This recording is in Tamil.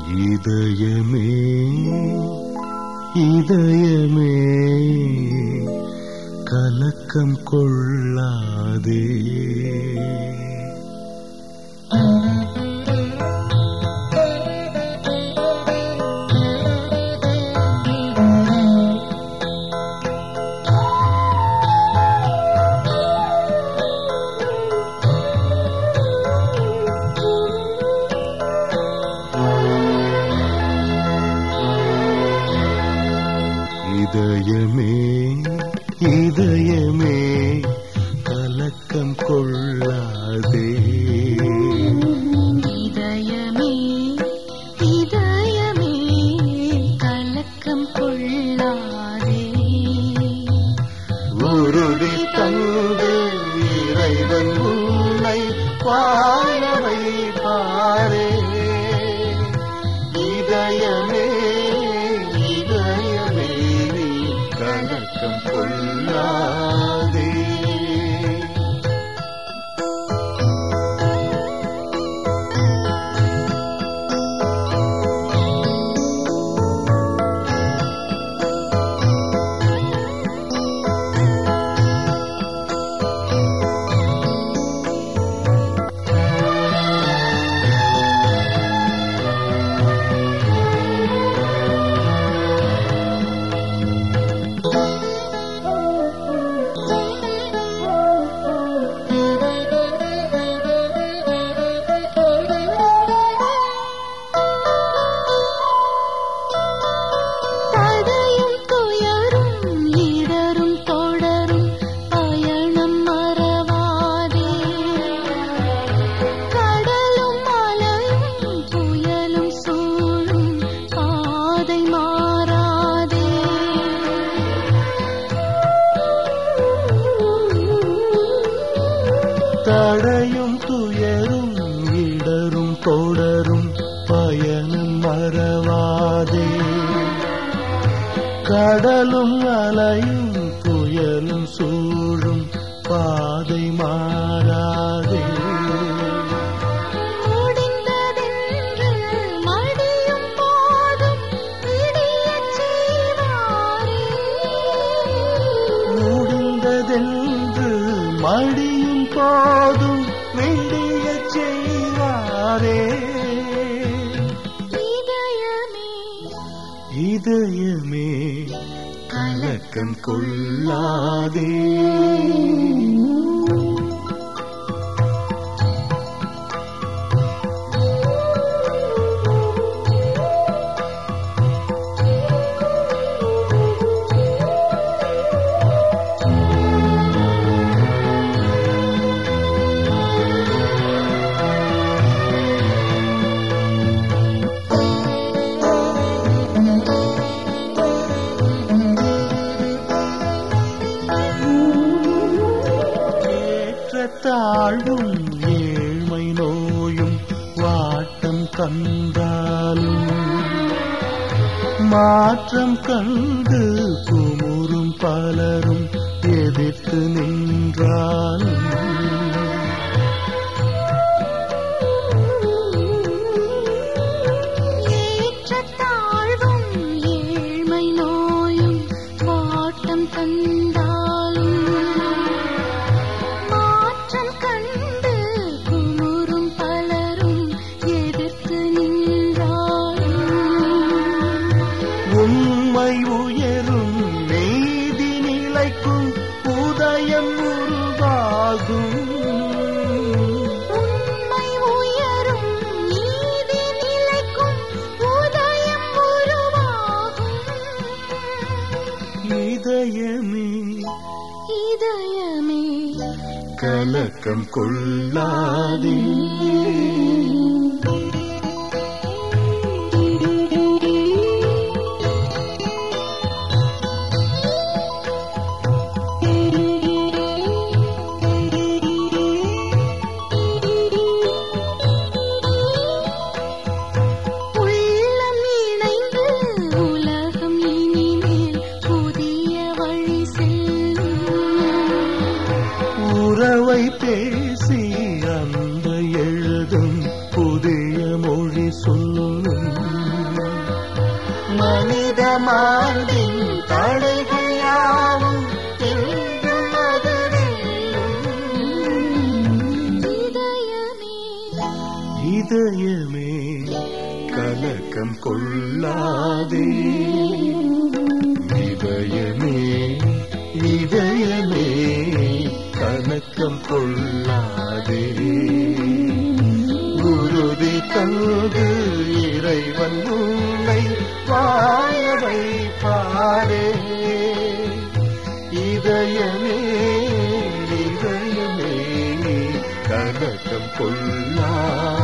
இதயமே இதயமே கலக்கம் கொள்ளாதே இதயமே இதயமே கலக்கம் கொள்ளாதே இதயமே இதயமே கலக்கம் கொள்ளாதே உறுதி தந்து இறைவன் உன்னை வாழ வைப்பாரே இதயமே இதயமே நீ கலக்கம் கொள்ளாதே தடையும் துயரும் இடரும் தொடரும் பயணம் மறவாதே கடலும் மலையும் புயலும் சூழும் பாதை மாறாதே தடையும் துயரும் இடரும் தொடரும் பயணம் மறவாதே கடலும் அலையும் புயலும் சூழும் பாதை மாறாதே முடிந்ததென்று மடியும் போதும் விடியச் செய்வாரே முடிந்ததென்று மடியும் போதும் வேண்டிய செய்வாரே இதயமே இதயமே கலக்கம் கொள்ளாதே ஏற்ற தாழ்வும் ஏழ்மை நோயும் வாட்டம் கண்டாலும் மாற்றம் கண்டு குமுறும் பலரும் எதிர்த்து நின்றாலும் ஏற்றத்தாழ்வும் ஏழ்மை நோயும் வாட்டம் தந்தாலும் மாற்றம் கண்டு குமுறும் பலரும் எதிர்த்து நின்றாலும் உண்மை உயரும் நீதி நிலைக்கும் உதயம் உருவாகும் உண்மை உயரும் நீதி நிலைக்கும் உதயம் உருவாகும் இதயமே இதயமே கலக்கம் கொள்ளாதே உள்ளம் இணைந்து உலகம் இனிமேல் புதிய வழி செல்லும் உறவை பேசி அந்த எழுதும் புதிய மொழி சொல்லும் மார்பின் தடைகள் யாவும் என்றும் அது இதயமே இதயமே கலக்கம் கொள்ளாதே இதயமே இதயமே கலக்கம் கொள்ளாதே குருதி தந்து இறைவன் உன்னை வாழ வைப்பாரே இதயமே இதயமே கலக்கம் கொள்ளாதே